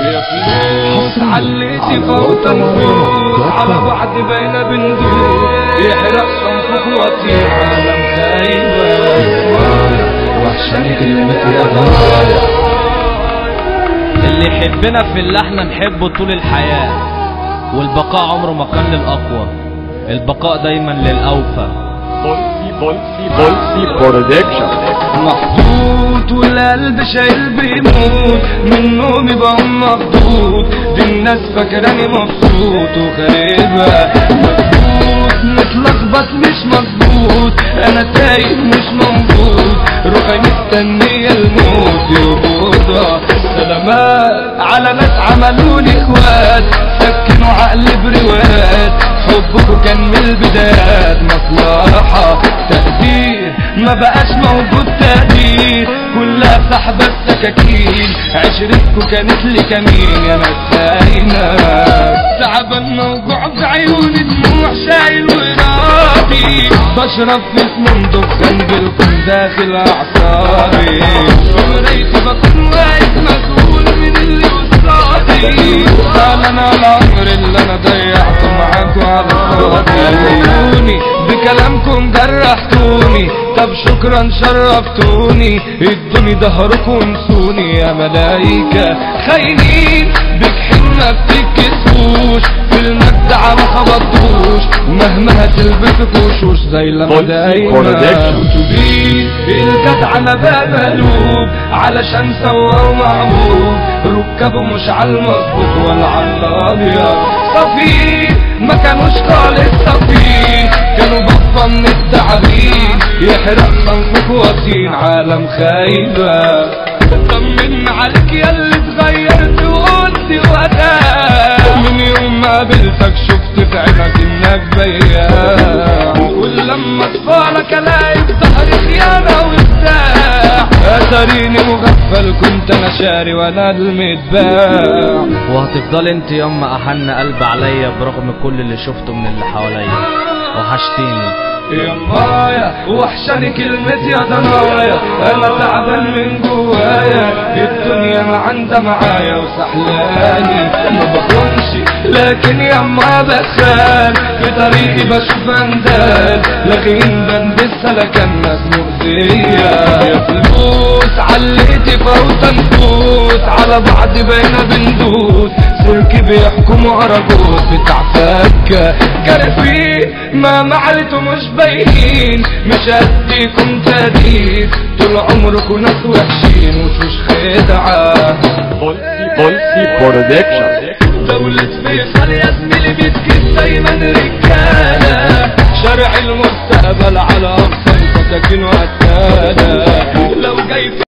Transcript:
يا فلوس عليتي فوت نفوس على بعض بين بندوق يحرق صنفك وطير عالم خايبة وحشاني كلمة يا ضايع اللي يحبنا في اللي احنا نحبه طول الحياة والبقاء عمره ما كان للأقوى البقاء دايما للأوفى بولسي بولسي بولسي برودكشن محطوط والقلب شايل بيموت من نومي بقوم مخضوض دي الناس فاكراني مبسوط وخاربها مظبوط متلخبط مش مظبوط انا تايه مش موجود روحي مستنية الموت يقبضها سلامات على ناس عملوني اخوات سكنوا عقلي بروايات حبكوا كان من البدايات مصلحة تقدير ما بقاش موجود تقدير كلها سحبة السكاكين عشرتكوا كانت لي كمين يا مساينة تعبان موجوع في عيوني دموع شايل وراضي بشرب في اسم دخان بالكم داخل اعصابي شمريتي بكون واقف مسؤول من اللي قصادي قال انا العمر اللي انا ضيعته معاكوا على الفاضي بكلامكم جرحتوني طب شكرا شرفتوني ادوني ظهركم ونسوني يا ملايكة خاينين بجحيم ما بتتكسفوش في المجدع ما خبطوش مهما هتلبسوا كوشوش زي لما بولسي دايما برودكشن. تبيد الجدع ما بقى مقلوب علشان سوا ومعبود ركبه مش على المظبوط ولا على الابيض صفير ما كانوش خالص صفير كانوا بفة من التعبين يحرق صنفك وطين عالم خايبة طمن عليك يا اللي اتغيرت وقلت وقتها من يوم ما قابلتك شفت في عينك انك بياع كل لما اصفالك الاقي في ظهري خيانة وبتاع اتريني مغفل كنت انا شاري وانا المتباع وهتفضل انت يما احن قلب عليا برغم كل اللي شفته من اللي حواليا وحشتيني يا مايا وحشاني كلمة يا ضنايا انا تعبان من جوايا الدنيا ما عندها معايا وسحلاني ما بكونش لكن يا ما بخان في طريقي بشوف اندال لكن بنبسها لكن ناس مؤذية يا فلوس عليتي فوت نفوت على بعض بينا بندوس سلك بيحكموا أراجوز بتاع فكة كارفين ما معلتوا مش باينين مش هديكم تهديد طول عمركم ناس وحشين وشوش خدعة بولسي بولسي برودكشن دولة فيصل يا زميلي بتكون دايما رجالة شرع المستقبل على أقصى الفساتين وعتالة لو جاي في